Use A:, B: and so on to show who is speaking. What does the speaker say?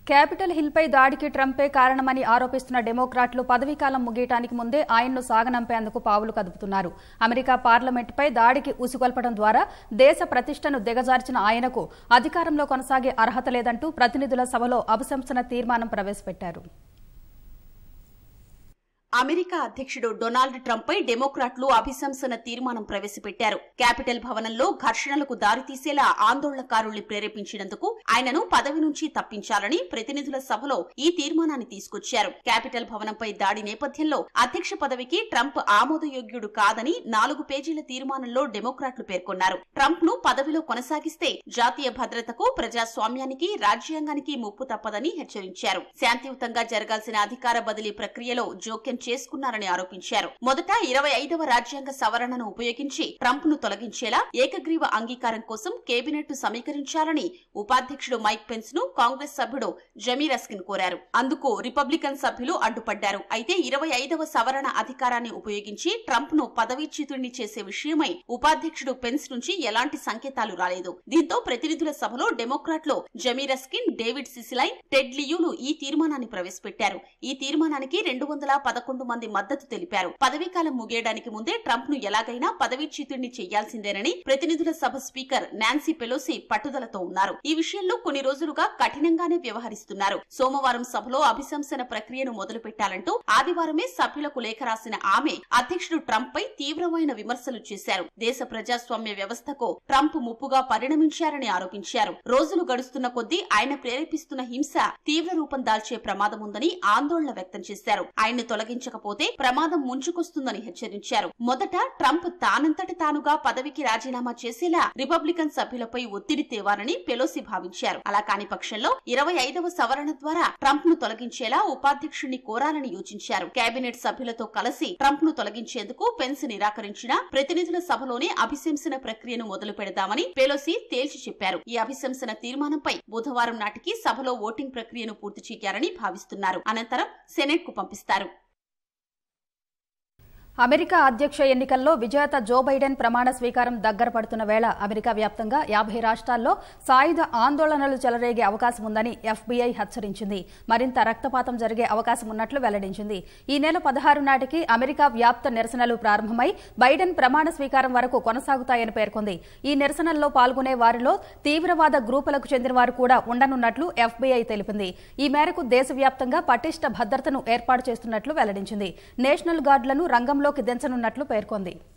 A: capital హిల్పై దాడికి ట్రంపే కారణమని ఆరోపిస్తున్న డెమోక్రాట్లు పదవీకాలం ముగియటానికి ముందే ఆయన్ను సాగనంపేందుకు పావులు కదుపుతున్నారు అమెరికా పార్లమెంటుపై దాడికి ఉసిగొల్పడం ద్వారా దేశ ప్రతిష్టను దిగజార్చిన ఆయనకు అధికారంలో కొనసాగే అర్హత లేదంటూ ప్రతినిధుల సభలో అభిశంసన తీర్మానం ప్రవేశపెట్టారు
B: అమెరికా అధ్యక్షుడు డొనాల్డ్ ట్రంప్ పై డెమోక్రాట్లు అభిశంసన తీర్మానం ప్రవేశపెట్టారు క్యాపిటల్ భవనంలో ఘర్షణలకు దారితీసేలా ఆందోళనకారుల్ని ప్రేరేపించినందుకు ఆయనను పదవి నుంచి తప్పించాలని ప్రతినిధుల సభలో ఈ తీర్మానాన్ని తీసుకొచ్చారు క్యాపిటల్ భవనంపై దాడి నేపథ్యంలో అధ్యక్ష పదవికి ట్రంప్ ఆమోదయోగ్యుడు కాదని నాలుగు పేజీల తీర్మానంలో డెమోక్రాట్లు పేర్కొన్నారు ట్రంప్ ను పదవిలో కొనసాగిస్తే జాతీయ భద్రతకు ప్రజాస్వామ్యానికి రాజ్యాంగానికి ముప్పు తప్పదని హెచ్చరించారు శాంతియుతంగా జరగాల్సిన అధికార బదిలీ ప్రక్రియలో జోక్యం చేసుకున్నారని ఆరోపించారు మొదట ఇరవై ఐదవ రాజ్యాంగ సవరణను ఉపయోగించి ట్రంప్ ను తొలగించేలా ఏకగ్రీవ అంగీకారం కోసం కేబినెట్ ను సమీకరించాలని ఉపాధ్యక్షుడు మైక్ పెన్స్ ను కాంగ్రెస్ సభ్యుడు జమీ రస్కిన్ కోరారు అందుకు రిపబ్లికన్ సభ్యులు అడ్డుపడ్డారు అయితే ఇరవై ఐదవ సవరణ అధికారాన్ని ఉపయోగించి ట్రంప్ ను పదవీచ్యుతుడిని చేసే విషయమై ఉపాధ్యక్షుడు పెన్స్ నుంచి ఎలాంటి సంకేతాలు రాలేదు దీంతో ప్రతినిధుల సభలో డెమోక్రాట్లు Jamie Raskin David Cicilline Ted లియూలు ఈ తీర్మానాన్ని ప్రవేశపెట్టారు ఈ తీర్మానానికి రెండు వందల పదకొండు మంది మద్దతు తెలిపారు పదవీకాలం ముగియడానికి ముందే ట్రంప్ ను ఎలాగైనా పదవీచ్యుతుడిని చేయాల్సిందేనని ప్రతినిధుల సభ స్పీకర్ నాన్సీ పెలోసి పట్టుదలతో ఉన్నారు ఈ విషయంలో కొన్ని రోజులుగా కఠినంగానే వ్యవహరిస్తున్నారు సోమవారం సభలో అభిశంసన ప్రక్రియను మొదలు పెట్టాలంటూ ఆదివారమే సభ్యులకు లేఖ రాసిన ఆమె అధ్యక్షుడు ట్రంప్ పై తీవ్రమైన విమర్శలు చేశారు దేశ ప్రజాస్వామ్య వ్యవస్థకు ట్రంప్ ముప్పుగా పరిణమించారని ఆరోపించారు రోజులు గడుస్తున్న కొద్దీ ఆయన ప్రేరేపిస్తున్న హింస తీవ్ర రూపం దాల్చే ప్రమాదం ఉందని ఆందోళన వ్యక్తం చేశారు ఆయన్ని తొలగించకపోతే ప్రమాదం ముంచుకొస్తుందని హెచ్చరించారు మొదట ట్రంప్ తానంతట తానుగా పదవికి రాజీనామా చేసేలా రిపబ్లికన్ సభ్యులపై ఒత్తిడి తేవాలని పెలోసి భావించారు అలా కాని పక్షంలో ఇరవై ఐదవ సవరణ ద్వారా ట్రంప్ ను తొలగించేలా ఉపాధ్యక్షుణ్ణి కోరాలని యోచించారు కేబినెట్ సభ్యులతో కలిసి ట్రంప్ ను తొలగించేందుకు పెన్స్ నిరాకరించినా ప్రతినిధుల సభలోనే అభిశంసన ప్రక్రియను మొదలు పెడదామని పెలోసి తేల్చి చెప్పారు ఈ అభిశంసన తీర్మానంపై బుధవారం నాటికి సభలో ఓటింగ్ ప్రక్రియను పూర్తి చేయాలని భావిస్తున్నారు అనంతరం సెనెట్ కు పంపిస్తారు
A: అమెరికా అధ్యక్ష ఎన్నికల్లో విజేత జో బైడెన్ ప్రమాణ స్వీకారం దగ్గర పడుతున్న వేళ అమెరికా వ్యాప్తంగా యాభై రాష్ట్రాల్లో సాయుధ ఆందోళనలు చెలరేగే అవకాశం ఉందని ఎఫ్బీఐ హెచ్చరించింది మరింత రక్తపాతం జరిగే అవకాశం ఉన్నట్లు వెల్లడించింది ఈ నెల పదహారు నాటికి అమెరికా వ్యాప్త నిరసనలు ప్రారంభమై బైడెన్ ప్రమాణ స్వీకారం వరకు కొనసాగుతాయని పేర్కొంది ఈ నిరసనల్లో పాల్గొనే వారిలో తీవ్రవాద గ్రూపులకు చెందిన వారు కూడా ఉండనున్నట్లు ఎఫ్బీఐ తెలిపింది ఈ మేరకు దేశవ్యాప్తంగా పటిష్ట భద్రతను ఏర్పాటు చేస్తున్నట్లు వెల్లడించింది నేషనల్ గార్డులను రంగంలోకి దించనున్నట్లు పేర్కొంది